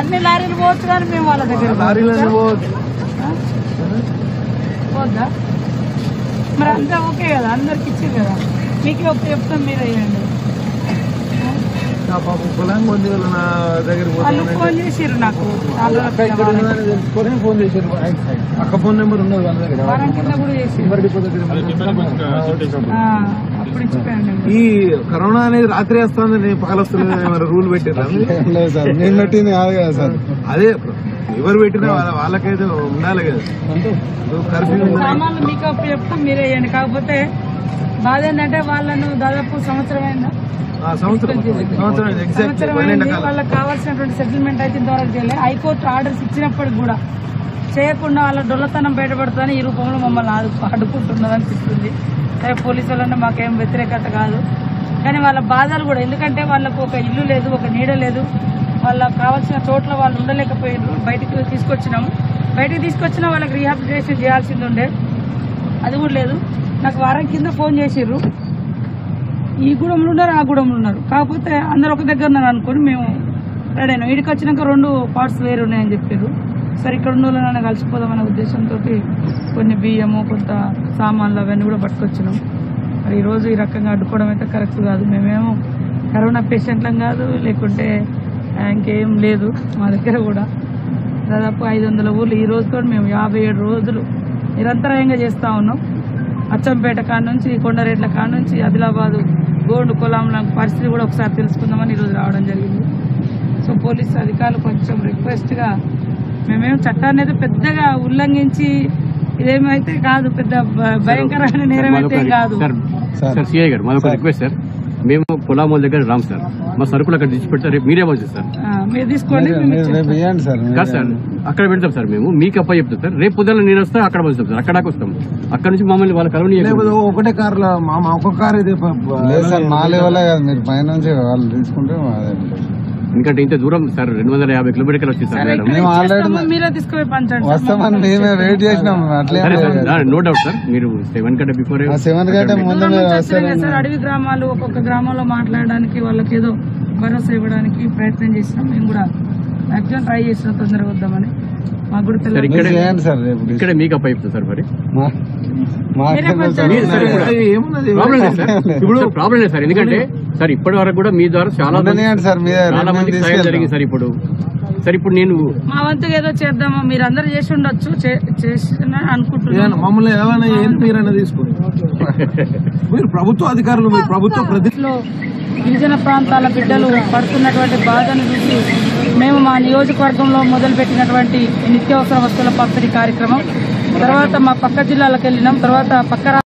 అన్ని లారీలు పోవచ్చు కానీ మేము వాళ్ళ దగ్గర లారీలో పోవచ్చు పోద్దా మరి అంతా ఓకే కదా అందరికి ఇచ్చారు కదా మీకే ఒక చెప్తాం మీరు వేయండి నా పాపం పొలం ఉంది వాళ్ళు నా దగ్గరికి వాళ్ళు పోతాను ఫోన్ చేసిర్రు నాకు చాలా అక్క ఇక్కడ ఉన్నదని తెలుసుకొని ఫోన్ చేశారు అక్క ఫోన్ నెంబర్ ఉన్నది వాళ్ళ దగ్గర వారం కింద కూడా చేసి నెంబర్ డిపో దగ్గర అప్పుడు ఇచ్చిపోయండి ఈ కరోనా అనేది రాత్రి వస్తుంది పగలొస్తుంది ఏమైనా రూల్ పెట్టారా లేదు సార్ నేను పెట్టింది కాదు కదా సార్ అదే ఎవరు పెట్టినా వాళ్ళ వాళ్ళకైతే ఉండాలి కదా కర్ఫ్యూ ఉందని సామాన్లు మీకు అప్పుడు చెప్తాం మీరే వేయండి కాకపోతే బాధ ఏంటంటే వాళ్ళను దాదాపు సంవత్సరం అయిందా ఆ సంవత్సరం సంవత్సరం ఎగ్జాక్ట్ సంవత్సరం అయింది వాళ్ళకి కావాల్సినటువంటి సెటిల్మెంట్ అయితే ఇంతవరకు చేయలేదు హైకోర్టు ఆర్డర్స్ ఇచ్చినప్పటికి కూడా చేయకుండా వాళ్ళ డొల్లతనం బయటపడుతుందని ఈ రూపంలో మమ్మల్ని ఆడు అడ్డుకుంటున్నది అనిపిస్తుంది సరే పోలీసు వాళ్ళంటే మాకేం వ్యతిరేకత కాదు కానీ వాళ్ళ బాధలు కూడా ఎందుకంటే వాళ్ళకు ఒక ఇల్లు లేదు ఒక నీడ లేదు వాళ్ళకి కావాల్సిన చోట్ల వాళ్ళు ఉండలేకపోయారు బయటికి తీసుకొచ్చినాము బయటికి తీసుకొచ్చినా వాళ్ళకి రీహాబిలిటేషన్ చేయాల్సింది ఉండే అది కూడా లేదు నాకు వారం కింద ఫోన్ చేసిర్రు ఈ గూడెంలో ఉన్నారు ఆ గూడెంలో ఉన్నారు కాకపోతే అందరు ఒక దగ్గర ఉన్నారు అనుకొని మేము రెడీ అయినాం ఇక్కడికి వచ్చినాక రెండు పార్ట్స్ వేరు ఉన్నాయని చెప్పారు సరే ఇక్కడ ఉన్న వాళ్ళని కలిసిపోదామనే ఉద్దేశంతో కొన్ని బియ్యము కొంత సామాన్లు అవన్నీ కూడా పట్టుకొచ్చినాం మరి ఈరోజు ఈ రకంగా అడ్డుకోవడం అయితే కరెక్ట్ కాదు మేమేమో కరోనా పేషెంట్లం కాదు లేకుంటే ఆ, ఇంకేం లేదు మా దగ్గర కూడా దాదాపు ఐదు వందల ఊర్లు ఈ రోజుతో మేము యాభై ఏడు రోజులు నిరంతరాయంగా చేస్తూ ఉన్నాం అచ్చంపేట కాడ నుంచి కొండరేట్ల కాడ నుంచి ఆదిలాబాదు గోండు కొలాంల పరిస్థితి కూడా ఒకసారి తెలుసుకుందామని ఈరోజు రావడం జరిగింది సో పోలీస్ అధికారులు కొంచెం రిక్వెస్ట్గా మేమేం చట్టాన్ని అయితే పెద్దగా ఉల్లంఘించి ఇదేమైతే కాదు పెద్ద భ- భయంకరమైన నేరం అయితే ఏం కాదు సార్ సార్ సిఐ గారు మాది ఒక రిక్వెస్ట్ సార్ మేము పొలామోల దగ్గర రాము సార్ మా సరుకులు అక్కడ తెచ్చి పెడతారు రేపు మీరే వచ్చి సార్ ఆ, మీరు తీసుకోండి మేము ఇచ్చేస్తాం. రేపు ఇవ్వండి సార్ కాదు సార్ అక్కడ పెడతాం సార్ మేము మీకు అప్ప చెప్తాం సార్ రేపు పొద్దున్న నేను వస్తే అక్కడ వస్తాం సార్ అక్కడ వస్తాం అక్కడ నుంచి మమ్మల్ని వాళ్ళ కలవని లేకపోతే ఒకటే కార్లో మా మా ఒక కార్ అయితే ప- ప- లేదు సార్ మా లెవెలే కదా మీరు పైనుంచి వాళ్ళు తీసుకుంటే అదే ఉంటుంది. ఎందుకంటే ఇంత దూరం సార్ రెండు వందల యాభై కిలోమీటర్లు వచ్చింది సార్ సరే, మేడం ఇక్కడ మేము ఆల్రెడీ ఇచ్చేస్తాము, మీరే తీసుకుపోయి పంచండి సార్. వస్తామని మేమే వెయిట్ చేసినాం అట్లే సరే సార్ నో డౌట్ సార్ మీరు సెవెన్ కంటే బిఫోర్ సెవెన్ కంటే ముందు దూరం మీరు నుంచి వస్తారని వచ్చినాయి సార్ అడవి గ్రామాలు ఒక్కొక్క గ్రామంలో మాట్లాడడానికి వాళ్ళకి ఏదో భరోసా ఇవ్వడానికి ప్రయత్నం చేసినాం మేము కూడా యాక్చువల్ ట్రై చేసినాం తొందరగా వద్దామని మాకు కూడా సార్ తెలియదు ఇక్కడ మీరు చేయండి సార్ రేపు ఇక్కడే మీకు అప్ప చెప్తాం సార్ మరి మా- మాకేందో సార్ మీరు సార్ ఇప్పుడు అది ఏమున్నది ప్రాబ్లం లేదు సార్ ఇప్పుడు ప్రాబ్లం లేదు సార్ ఎందుకంటే సార్ ఇప్పటి వరకు కూడా మీ ద్వారా చాలా మంది- ఉండనియండి సార్ మీద చాలా మందికి సాయం జరిగింది సార్ ఇప్పుడు సార్ ఇప్పుడు నేను మా వంతుగా ఏదో చేద్దామా మీరు అందరు చేసి ఉండొచ్చు చే- చేసిన ఏదైనా అనుకుంటున్నాను మమ్మల్ని ఏమైనా ఏం మీరైనా తీసుకోండి మీరు ప్రభుత్వ అధికారులు మీరు ప్రభుత్వ ప్రతి లో గిరిజన ప్రాంతాల బిడ్డలు పడుతున్నటువంటి బాధను చూసి మేము మా నియోజకవర్గంలో మొదలుపెట్టినటువంటి నిత్యావసర వస్తువుల పంపిణీ కార్యక్రమం తర్వాత మా పక్క జిల్లాలకు వెళ్ళినాం తర్వాత పక్క